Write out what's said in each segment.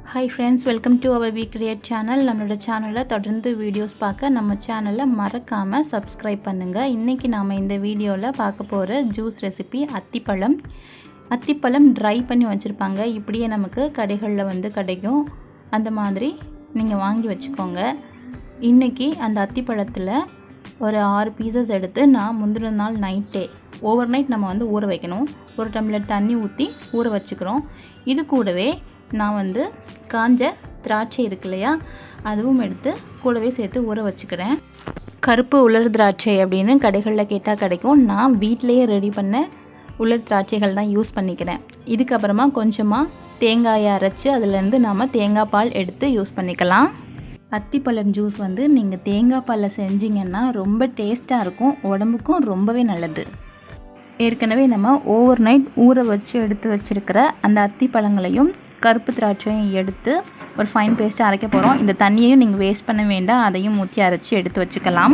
hi friends welcome to our we create channel நம்மளோட சேனலில் தொடர்ந்து வீடியோஸ் பார்க்க நம்ம சேனலை மறக்காமல் சப்ஸ்கிரைப் பண்ணுங்கள் இன்றைக்கி நாம் இந்த வீடியோவில் பார்க்க போகிற ஜூஸ் ரெசிபி அத்திப்பழம் அத்திப்பழம் ட்ரை பண்ணி வச்சுருப்பாங்க இப்படியே நமக்கு கடைகளில் வந்து கிடைக்கும் அந்த மாதிரி நீங்கள் வாங்கி வச்சுக்கோங்க இன்றைக்கி அந்த அத்திப்பழத்தில் ஒரு ஆறு பீசஸ் எடுத்து நான் முந்தின நாள் நைட்டே ஓவர் நைட் நம்ம வந்து ஊற வைக்கணும் ஒரு டம்ளர் தண்ணி ஊற்றி ஊற வச்சுக்கிறோம் இது கூடவே நான் வந்து காஞ்ச திராட்சை இருக்கு இல்லையா அதுவும் எடுத்து கூடவே சேர்த்து ஊற வச்சுக்கிறேன் கருப்பு உலர் திராட்சை அப்படின்னு கடைகளில் கேட்டால் கிடைக்கும் நான் வீட்டிலையே ரெடி பண்ண உலர் திராட்சைகள் தான் யூஸ் பண்ணிக்கிறேன் இதுக்கப்புறமா கொஞ்சமாக தேங்காயை அரைச்சி அதுலேருந்து நாம் தேங்காய் பால் எடுத்து யூஸ் பண்ணிக்கலாம் அத்திப்பழம் ஜூஸ் வந்து நீங்கள் தேங்காய் பாலில் செஞ்சீங்கன்னா ரொம்ப டேஸ்ட்டாக இருக்கும் உடம்புக்கும் ரொம்பவே நல்லது ஏற்கனவே நம்ம ஓவர் நைட் ஊற வச்சு எடுத்து வச்சுருக்கிற அந்த அத்திப்பழங்களையும் கருப்பு திராட்சையும் எடுத்து ஒரு ஃபைன் பேஸ்ட்டாக அரைக்க போகிறோம் இந்த தண்ணியையும் நீங்கள் வேஸ்ட் பண்ண வேண்டாம் அதையும் ஊற்றி அரைச்சி எடுத்து வச்சுக்கலாம்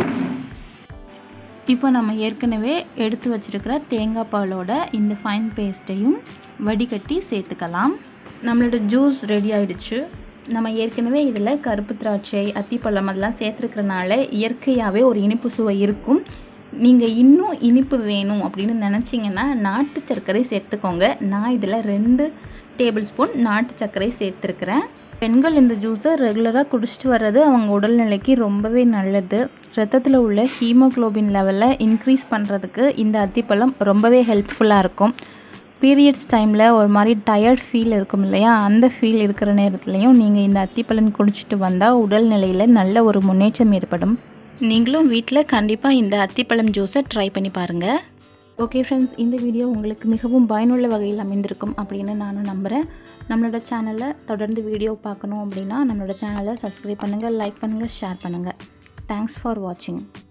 இப்போ நம்ம ஏற்கனவே எடுத்து வச்சுருக்கிற தேங்காய் பாலோட இந்த ஃபைன் பேஸ்ட்டையும் வடிகட்டி சேர்த்துக்கலாம் நம்மளோட ஜூஸ் ரெடி ஆயிடுச்சு நம்ம ஏற்கனவே இதில் கருப்பு திராட்சை அத்திப்பழம் அதெல்லாம் சேர்த்துருக்கறனால இயற்கையாகவே ஒரு இனிப்பு சுவை இருக்கும் நீங்கள் இன்னும் இனிப்பு வேணும் அப்படின்னு நினச்சிங்கன்னா நாட்டு சர்க்கரை சேர்த்துக்கோங்க நான் இதில் ரெண்டு டேபிள் ஸ்பூன் நாட்டு சர்க்கரை சேர்த்துருக்கிறேன் பெண்கள் இந்த ஜூஸை ரெகுலராக குடிச்சிட்டு வர்றது அவங்க உடல்நிலைக்கு ரொம்பவே நல்லது ரத்தத்தில் உள்ள ஹீமோக்ளோபின் லெவலை இன்க்ரீஸ் பண்ணுறதுக்கு இந்த அத்திப்பழம் ரொம்பவே ஹெல்ப்ஃபுல்லாக இருக்கும் பீரியட்ஸ் டைமில் ஒரு மாதிரி டயர்ட் ஃபீல் இருக்கும் இல்லையா அந்த ஃபீல் இருக்கிற நேரத்துலையும் நீங்கள் இந்த அத்திப்பழம் குடிச்சிட்டு வந்தால் உடல்நிலையில் நல்ல ஒரு முன்னேற்றம் ஏற்படும் நீங்களும் வீட்டில் கண்டிப்பாக இந்த அத்திப்பழம் ஜூஸை ட்ரை பண்ணி பாருங்கள் ஓகே ஃப்ரெண்ட்ஸ் இந்த வீடியோ உங்களுக்கு மிகவும் பயனுள்ள வகையில் அமைந்திருக்கும் அப்படின்னு நானும் நம்புகிறேன் நம்மளோட சேனலை தொடர்ந்து வீடியோ பார்க்கணும் அப்படின்னா நம்மளோட சேனலை சப்ஸ்கிரைப் பண்ணுங்கள் லைக் பண்ணுங்கள் ஷேர் பண்ணுங்கள் தேங்க்ஸ் ஃபார் வாட்சிங்